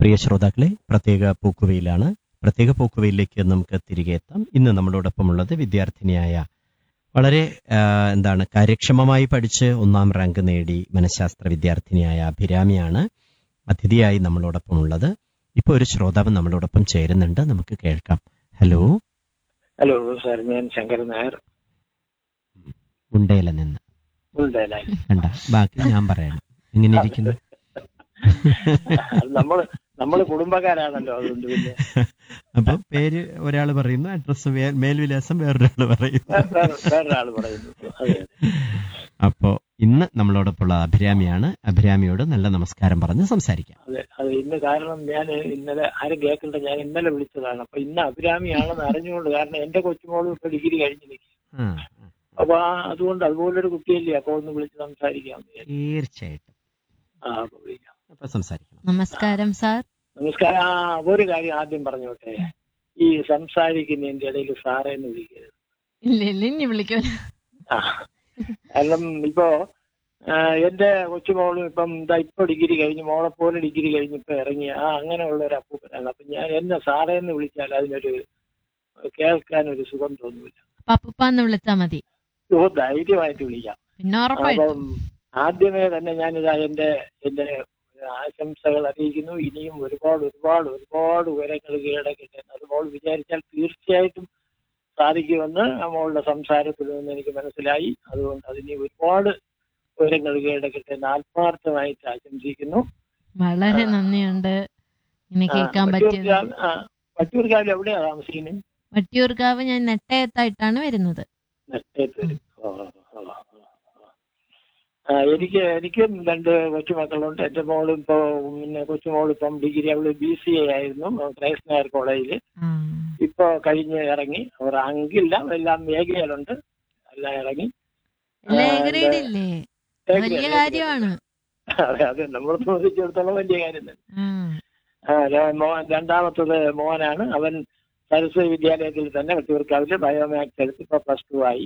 പ്രിയ ശ്രോതാക്കളെ പ്രത്യേക പൂക്കുവയിലാണ് പ്രത്യേക പൂക്കുവയിലേക്ക് നമുക്ക് തിരികെ എത്താം ഇന്ന് നമ്മളോടൊപ്പമുള്ളത് വിദ്യാർത്ഥിനിയായ വളരെ ആ, എന്താണ് കാര്യക്ഷമമായി പഠിച്ച് ഒന്നാം റാങ്ക് നേടി മനഃശാസ്ത്ര വിദ്യാർത്ഥിനിയായ അഭിരാമിയാണ് അതിഥിയായി നമ്മളോടൊപ്പമുള്ളത് ഇപ്പോൾ ഒരു ശ്രോതാവ് നമ്മളോടൊപ്പം ചേരുന്നുണ്ട് നമുക്ക് കേൾക്കാം ഹലോ ഹലോ സാർ ഞാൻ ശങ്കരൻ നായർ ഉണ്ടയില നിന്ന് ഉണ്ടല്ലേ കണ്ട ബാക്കി ഞാൻ പറയണം എങ്ങനെ ഇരിക്കുന്നു അത് നമ്മള് നമ്മള് കുടുംബക്കാരാണല്ലോ അതുകൊണ്ട് പിന്നെ അപ്പൊ പേര് ഒരാൾ പറയുന്നു അഡ്രസ് മേൽവിലാസം വേറൊരാൾ പറയുന്നു വേ- വേറെ വേറൊരാള് പറയുന്നു അതെ അതെ. അപ്പോ ഇന്ന് നമ്മളോടൊപ്പമുള്ള അഭിരാമിയാണ് അഭിരാമിയോട് നല്ല നമസ്കാരം പറഞ്ഞ് സംസാരിക്കാം അതെ അത് ഇന്ന് കാരണം ഞാൻ ഇന്നലെ ആരും കേൾക്കണ്ട ഞാൻ ഇന്നലെ വിളിച്ചതാണ് അപ്പൊ ഇന്ന് അഭിരാമിയാണെന്ന് അറിഞ്ഞുകൊണ്ട് കാരണം എന്റെ കൊച്ചുമോളും ഇപ്പൊ ഡിഗ്രി കഴിഞ്ഞു നിൽക്കും ആ, ആ. അപ്പൊ ആ അതുകൊണ്ട് അതുപോലൊരു കുട്ടിയല്ലേ അപ്പൊ ഒന്ന് വിളിച്ച് സംസാരിക്കാം തീർച്ചയായിട്ടും ആ അപ്പൊ വിളിക്കാം അപ്പൊ സംസാരിക്കണം നമസ്കാരം സാർ നമസ്കാരം ആ ഒരു കാര്യം ആദ്യം പറഞ്ഞോട്ടെ ഈ സംസാരിക്കുന്നതിന്റെ ഇടയിൽ സാറേ എന്ന് വിളിക്കരുത് ഇല്ല ഇല്ല ഇനി വിളിക്കൂല ആ. കാരണം ഇപ്പോ ആ, എന്റെ കൊച്ചുമോളും ഇപ്പം ഇതാ ഇപ്പൊ ഡിഗ്രി കഴിഞ്ഞ് മോളെ പോലെ ഡിഗ്രി കഴിഞ്ഞ് ഇപ്പൊ ഇറങ്ങി ആ അങ്ങനെയുള്ള ഒരു അപ്പൂപ്പനാണ് അപ്പൊ ഞാൻ എന്നെ സാറേ എന്ന് വിളിച്ചാൽ അതിനൊരു കേൾക്കാൻ ഒരു സുഖം തോന്നൂല പപ്പുപ്പാന്ന് വിളിച്ചാ മതി ഓ ധൈര്യമായിട്ട് വിളിക്കാം പിന്നെ ഉറപ്പായിട്ടും അപ്പം ആദ്യമേ തന്നെ ഞാനിതാ എന്റെ എന്റെ ആശംസകൾ അറിയിക്കുന്നു ഇനിയും ഒരുപാട് ഒരുപാട് ഒരുപാട് ഉയരങ്ങൾ കീഴടക്കട്ടെ അത് മോൾ വിചാരിച്ചാൽ തീർച്ചയായിട്ടും സാധിക്കുമെന്ന് ആ മോളുടെ സംസാരത്തിൽ നിന്ന് എനിക്ക് മനസ്സിലായി അതുകൊണ്ട് അതിന് ഒരുപാട് ഉയരങ്ങൾ കീഴടക്കട്ടെ എന്ന് ആത്മാർത്ഥമായിട്ട് ആശംസിക്കുന്നു വളരെ നന്ദിയുണ്ട് ഇനി ആ, കേൾക്കാൻ പറ്റിയത് വട്ടിയൂർക്കാവ് ആ, വട്ടിയൂർക്കാവിൽ എവിടെയാ താമസിക്കുന്നത് വട്ടിയൂർക്കാവ് ഞാൻ നെട്ടയത്തായിട്ടാണ് വരുന്നത് നെട്ടേത്തൂര്. ഓ, ഓ, ഓ, ഓ. ആ, എനിക്ക് എനിക്കും രണ്ട് കൊച്ചുമക്കളുണ്ട് എന്റെ മോളും ഇപ്പോ പിന്നെ കൊച്ചുമോൾ ഇപ്പം ഡിഗ്രി അവള് ബി സി എ ആയിരുന്നു ക്രൈസ്റ്റ് നായർ കോളേജിൽ ആ. ഇപ്പൊ കഴിഞ്ഞ് ഇറങ്ങി അവർ അങ്കില്ല എല്ലാം മേഖലയിലുണ്ട് എല്ലാം ഇറങ്ങി അല്ലേ ആ, ഗ്രേഡ് ഇല്ലേ A വലിയ grade, A കാര്യമാണ് grade. അതെ അതെ നമ്മളെ സംബന്ധിച്ചിടത്തോളം വലിയ കാര്യം തന്നെ ആ. ആ, ര- മോൻ രണ്ടാമത്തത് മോനാണ് അവൻ സരസ്വതി വിദ്യാലയത്തിൽ തന്നെ വട്ടിയൂർക്കാവില് ബയോമാക്സ് എടുത്ത് ഇപ്പൊ പ്ലസ് ടു ആയി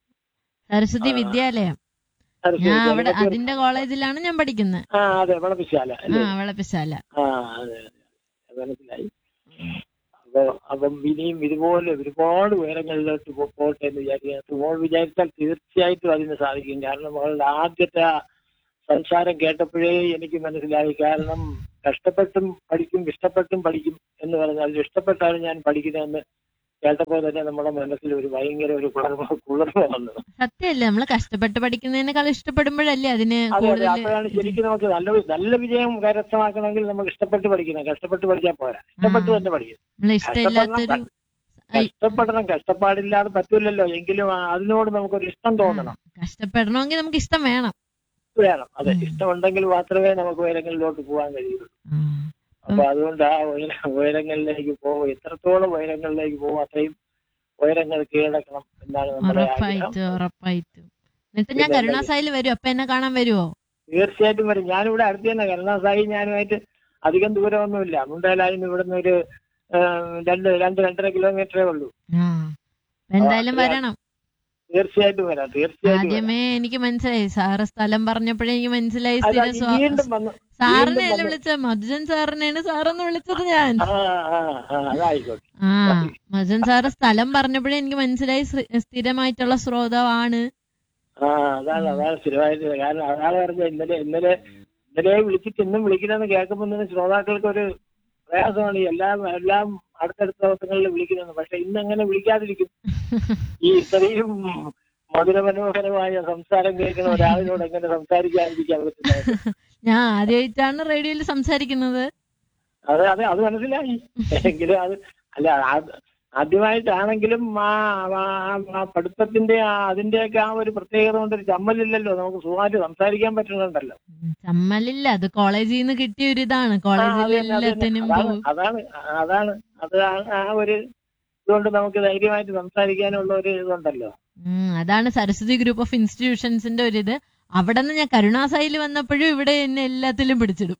സരസ്വതി ആ. വിദ്യാലയം സരസ്വതി ഞാൻ അവിടെ വിദ്യാലയം അതിന്റെ കോളേജിലാണ് ഞാൻ പഠിക്കുന്നത് ആ അതെ വിളപ്പിശാല ആ അല്ലേ വിളപ്പിശാല ആ അതെ അതെ അത് മനസ്സിലായി അപ്പൊ അപ്പം ഇനിയും ഇതുപോലെ ഒരുപാട് ഉയരങ്ങളിലോട്ട് പോ- പോട്ടെ എന്ന് വിചാരിക്കുന്നു മോൾ വിചാരിച്ചാൽ തീർച്ചയായിട്ടും അതിന് സാധിക്കും കാരണം മോളുടെ ആദ്യത്തെ ആ സംസാരം കേട്ടപ്പോഴേ എനിക്ക് മനസ്സിലായി കാരണം കഷ്ടപ്പെട്ടും പഠിക്കും ഇഷ്ടപ്പെട്ടും പഠിക്കും എന്ന് പറഞ്ഞാൽ ഇഷ്ടപ്പെട്ടാണ് ഞാൻ പഠിക്കുന്നതെന്ന് കേട്ടപ്പോൾ തന്നെ നമ്മുടെ മനസ്സിൽ ഒരു ഭയങ്കര ഒരു കുളിർമ കുളിർമ വന്നു സത്യമല്ലേ നമ്മള് കഷ്ടപ്പെട്ട് പഠിക്കുന്നതിനേക്കാൾ ഇഷ്ടപ്പെടുമ്പോഴല്ലേ അതിന് അതെ അതെ കൂടുതൽ അപ്പോഴാണ് ശരിക്കും നമുക്ക് നല്ല നല്ല വിജയം കരസ്ഥമാക്കണമെങ്കിൽ നമുക്ക് ഇഷ്ടപ്പെട്ട് പഠിക്കണം കഷ്ടപ്പെട്ട് പഠിച്ചാൽ പോരാ ഇഷ്ടപ്പെട്ട് ആ. തന്നെ പഠിക്കണം നമ്മളെ ഇഷ്ടമില്ലാത്തൊരു ഐ- കഷ്ടപ്പെടണം കഷ്ടപ്പാടില്ലാതെ പറ്റൂലല്ലോ എങ്കിലും ആ- അതിനോട് നമുക്കൊരു ഇഷ്ടം തോന്നണം കഷ്ടപ്പെടണമെങ്കിൽ നമുക്ക് ഇഷ്ടം വേണം വേണം അതെ ഉം. ഇഷ്ടമുണ്ടെങ്കിൽ മാത്രമേ നമുക്ക് ഉയരങ്ങളിലോട്ട് പോകാൻ കഴിയുള്ളൂ ആ. അപ്പൊ അതുകൊണ്ട് ആ ഉയര ഉയരങ്ങളിലേക്ക് പോകും എത്രത്തോളം ഉയരങ്ങളിലേക്ക് പോകും അത്രയും ഉയരങ്ങൾ കീഴടക്കണം എന്നാണ് നമ്മുടെ ആഗ്രഹം ഉറപ്പായിട്ടും ഉറപ്പായിട്ടും എന്നിട്ട് പിന്നെ ഞാൻ കരുണാസായിൽ വരും അപ്പൊ എന്നെ കാണാൻ വരുവോ തീർച്ചയായിട്ടും വരും ഞാനിവിടെ അടുത്ത് തന്നെ കരുണാസായി ഞാനുമായിട്ട് അധികം ദൂരമൊന്നുമില്ല മുണ്ടേലായിന്ന് ഇവിടുന്ന് ഒരു ആ, രണ്ട് രണ്ട് രണ്ടര കിലോമീറ്ററേ ഉള്ളൂ ആ അപ്പൊ എന്തായാലും ആ, വരണം തീർച്ചയായിട്ടും വരാം തീർച്ചയായിട്ടും വരാം. ആദ്യമേ എനിക്ക് മനസ്സിലായി സാറ് സ്ഥലം പറഞ്ഞപ്പോഴേ എനിക്ക് മനസ്സിലായി അല്ല, സ്ഥിരം സ്വാ- വീണ്ടും വന്നു സാറിനെയല്ല വീണ്ടും വന്നു. വിളിച്ചത് മധുജൻ സാറിനെയാണ് സാറെന്ന് വിളിച്ചത് ഞാൻ ആ ആ ആ അതായിക്കോട്ടെ ആ മധുജൻ സാറ് സ്ഥലം പറഞ്ഞപ്പോഴേ എനിക്ക് മനസ്സിലായി ശ്ര- സ്ഥിരമായിട്ടുള്ള ശ്രോതാവാണ് ആ അതാണ് അതാണ് സ്ഥിരമായിട്ട് കാരണം അതാണ് പറഞ്ഞ ഇന്നലെ ഇന്നലെ ഇന്നലെ വിളിച്ചിട്ട് ഇന്നും വിളിക്കണമെന്ന് കേൾക്കുമ്പോൾ തന്നെ ശ്രോതാക്കൾക്ക് ഒരു പ്രയാസമാണ് ഈ എല്ലാം എല്ലാം അടുത്തടുത്ത ദിവസങ്ങളിൽ വിളിക്കുന്നത് പക്ഷെ ഇന്ന് അങ്ങനെ വിളിക്കാതിരിക്കും ഈ ഇത്രയും മധുരമനോഹരമായ സംസാരം കേൾക്കുന്ന ഒരാളിനോട് എങ്ങനെ സംസാരിക്കാതിരിക്കാൻ പറ്റുന്നത് ഞാൻ ആദ്യമായിട്ടാണ് റേഡിയോയിൽ സംസാരിക്കുന്നത് അതെ അതെ അത് മനസ്സിലായി എങ്കിലും അത് അല്ല ആ- ആദ്യമായിട്ടാണെങ്കിലും ആ ആ- ആ പഠിത്തത്തിന്റെ ആ അതിന്റെയൊക്കെ ആ ഒരു പ്രത്യേകത കൊണ്ട് ഒരു ചമ്മലില്ലല്ലോ നമുക്ക് സുഖമായിട്ട് സംസാരിക്കാൻ പറ്റുന്നുണ്ടല്ലോ ഉം, ചമ്മലില്ല അത് കോളേജിൽ നിന്ന് കിട്ടിയ ഒരു ഇതാണ് ആ, അത് കോളേജിൽ തന്നെ, അത് തന്നെ. എല്ലാത്തിനും അതാണ് പോകും അതാണ് അതാണ് അത് ആ- ആ ഒരു ഇതുകൊണ്ട് നമുക്ക് ധൈര്യമായിട്ട് സംസാരിക്കാനുള്ള ഒരു ഇതുണ്ടല്ലോ ഉം, അതാണ് സരസ്വതി ഗ്രൂപ്പ് ഓഫ് ഇൻസ്റ്റിറ്റ്യൂഷൻസിന്റെ ഒരു ഇത് അവിടെ നിന്ന് ഞാൻ കരുണാസായിൽ വന്നപ്പോഴും ഇവിടെ എന്നെ എല്ലാത്തിലും പിടിച്ചിടും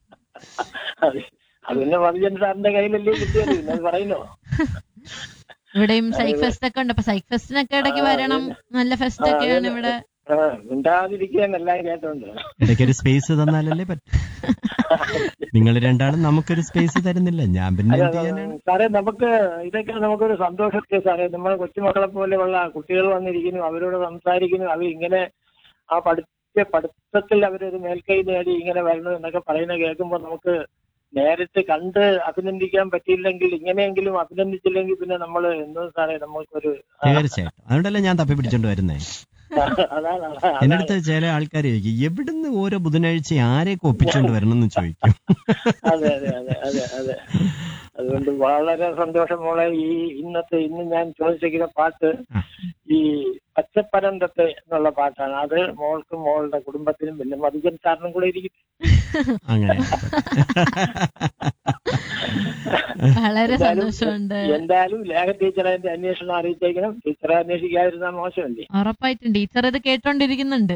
അത് അത് പിന്നെ മതിജൻ സാറിന്റെ കയ്യിലല്ലേ കിട്ടിയത് പിന്നെ അത് പറയുന്നോ ഇവിടെയും സൈക്ക് ഫെസ്റ്റ് ഒക്കെ ഉണ്ട് അപ്പൊ സൈക്ക് ഫെസ്റ്റിനൊക്കെ ഇടയ്ക്ക് ആ, വരണം നല്ല ഫെസ്റ്റ് ആ, ഒക്കെയാണ് അതന്നെ. ഇവിടെ ആ, മിണ്ടാതിരിക്കാൻ എല്ലാം കേട്ടോണ്ട് ഇടയ്ക്കൊരു സ്പേസ് തന്നാലല്ലേ പറ്റും നിങ്ങൾ രണ്ടാളും നമുക്കൊരു സ്പേസ് തരുന്നില്ല ഞാൻ പിന്നെ എന്ത് ചെയ്യാനാണ് സാറേ നമുക്ക് ഇതൊക്കെ നമുക്കൊരു സന്തോഷത്തെ സാറേ നമ്മളെ കൊച്ചുമക്കളെ പോലെയുള്ള കുട്ടികൾ വന്നിരിക്കുന്നു അവരോട് സംസാരിക്കുന്നു അവർ ഇങ്ങനെ ആ പഠിച്ച പഠിത്തത്തിൽ അവരൊരു മേൽക്കൈ നേടി ഇങ്ങനെ വരണം എന്നൊക്കെ പറയുന്നത് കേൾക്കുമ്പോൾ നമുക്ക് നേരിട്ട് കണ്ട് അഭിനന്ദിക്കാൻ പറ്റിയില്ലെങ്കിൽ ഇങ്ങനെയെങ്കിലും അഭിനന്ദിച്ചില്ലെങ്കിൽ പിന്നെ നമ്മൾ എന്തോ സാറേ നമുക്കൊരു ആ, തീർച്ചയായിട്ടും അതുകൊണ്ടല്ലേ ഞാൻ തപ്പി പിടിച്ചോണ്ട് വരുന്നേ അതാണ് എന്റെ അതാണ് അടുത്ത് ചില ആൾക്കാർ ചോദിക്കും എവിടുന്ന് ഓരോ ബുധനാഴ്ച ആരെയൊക്കെ ഒപ്പിച്ചോണ്ട് വരണം എന്ന് ചോദിക്കും അതെ അതെ അതെ അതെ അതെ അതുകൊണ്ട് വളരെ സന്തോഷം മോളെ ഈ ഇന്നത്തെ ഇന്ന് ഞാൻ ചോദിച്ചിരിക്കുന്ന പാട്ട് ആ. ഈ പച്ചപ്പരന്തത്തെ എന്നുള്ള പാട്ടാണ് അത് മോൾക്കും മോളുടെ കുടുംബത്തിനും പിന്നെ മധുജൻ സാറിനും കൂടെ ഇരിക്കും അങ്ങനെ വളരെ എന്തായാലും- സന്തോഷമുണ്ട് എന്തായാലും ലേഖ ടീച്ചറെ എന്റെ അന്വേഷണം അറിയിച്ചേക്കണം ടീച്ചറെ അന്വേഷിക്കാതിരുന്നാൽ മോശമല്ലേ ഉറപ്പായിട്ടും ടീച്ചർ ഇത് കേട്ടോണ്ടിരിക്കുന്നുണ്ട്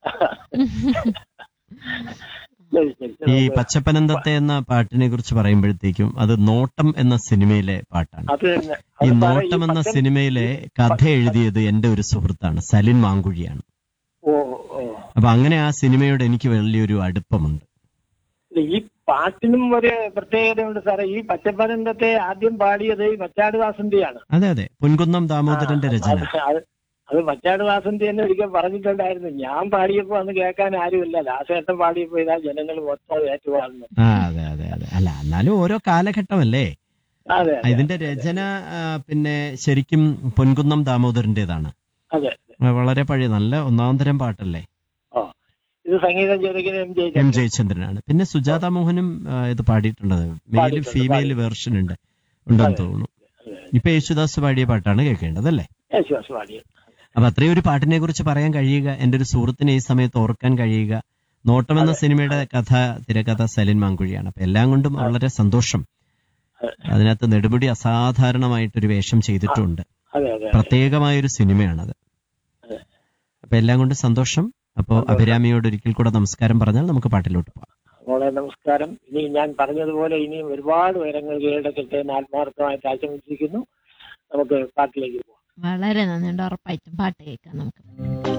ശരി ശരി ഈ ശരി. പച്ചപ്പനന്തത്തെ എന്ന പാട്ടിനെ കുറിച്ച് പറയുമ്പോഴത്തേക്കും അത് നോട്ടം എന്ന സിനിമയിലെ പാട്ടാണ് അത് തന്നെ ഈ അത് സാറേ, നോട്ടം എന്ന പച്ചൻ- സിനിമയിലെ കഥ എഴുതിയത് എന്റെ ഒരു സുഹൃത്താണ് സലിൻ മാങ്കുഴിയാണ് ഓ ഓ അപ്പൊ അങ്ങനെ ആ സിനിമയോട് എനിക്ക് വലിയൊരു അടുപ്പമുണ്ട് ഈ പാട്ടിനും ഒരു പ്രത്യേകതയുണ്ട് സാറേ ഈ പച്ചപ്പനന്തത്തെ ആദ്യം പാടിയത് ഈ മച്ചാട് വാസന്തിയാണ് അതെ അതെ പൊൻകുന്നം ദാമോദരന്റെ രചന അത് അത് അത് മച്ചാട് വാസന്തി തന്നെ ഒരിക്കൽ പറഞ്ഞിട്ടുണ്ടായിരുന്നു ഞാൻ പാടിയപ്പോ അന്ന് കേൾക്കാൻ ആരുമില്ല ദാസേട്ടൻ പാടിയപ്പോ ഇതാ ജനങ്ങൾ മൊത്തം ഏറ്റുപാടുന്നു ആ അതെ അതെ അതെ അല്ല എന്നാലും ഓരോ കാലഘട്ടമല്ലേ അതെ ആ, ഇതിന്റെ രചന ആ, പിന്നെ ശരിക്കും പൊൻകുന്നം ദാമോദരന്റേതാണ് അതെ ആ, വളരെ പഴയ നല്ല ഒന്നാം തരം പാട്ടല്ലേ ഓ ഇത് സംഗീതം ചെയ്തിരിക്കുന്ന എം എം ജെ ജയചന്ദ്രനാണ് പിന്നെ സുജാത മോഹനും ആ, ഇത് പാടിയിട്ടുണ്ട് മെയിലും പാടിയിട്ടുണ്ട്, ഫീമെയിൽ വേർഷൻ ഉണ്ട് ഉണ്ടെന്ന് അതെ. തോന്നുന്നു ഇപ്പൊ യേശുദാസ് പാടിയ പാട്ടാണ് കേൾക്കേണ്ടത് അല്ലേ യേശുദാസ് പാടിയത് അപ്പൊ അത്രയും ഒരു പാട്ടിനെ കുറിച്ച് പറയാൻ കഴിയുക എന്റെ ഒരു സുഹൃത്തിനെ ഈ സമയത്ത് ഓർക്കാൻ കഴിയുക നോട്ടം എന്ന സിനിമയുടെ കഥ തിരക്കഥ സലിൻ മാങ്കുഴിയാണ് അപ്പൊ എല്ലാം കൊണ്ടും വളരെ സന്തോഷം അതെ. അതിനകത്ത് നെടുമുടി അസാധാരണമായിട്ടൊരു വേഷം ചെയ്തിട്ടുണ്ട് അതെ അതെ പ്രത്യേകമായൊരു സിനിമയാണത് അതെ. അപ്പൊ എല്ലാം കൊണ്ടും സന്തോഷം അപ്പോ അഭിരാമിയോട് ഒരിക്കൽ കൂടെ നമസ്കാരം പറഞ്ഞാൽ നമുക്ക് പാട്ടിലോട്ട് പോകാം മോളെ നമസ്കാരം ഇനി ഞാൻ പറഞ്ഞതുപോലെ ഇനിയും ഒരുപാട് ഉയരങ്ങൾ കീഴടക്കട്ടെ എന്ന് ആത്മാർത്ഥമായിട്ട് ആശംസിക്കുന്നു നമുക്ക് പാട്ടിലേക്ക് പോകാം വളരെ നന്ദിയുണ്ട് ഉറപ്പായിട്ടും പാട്ട് കേൾക്കാം നമുക്ക്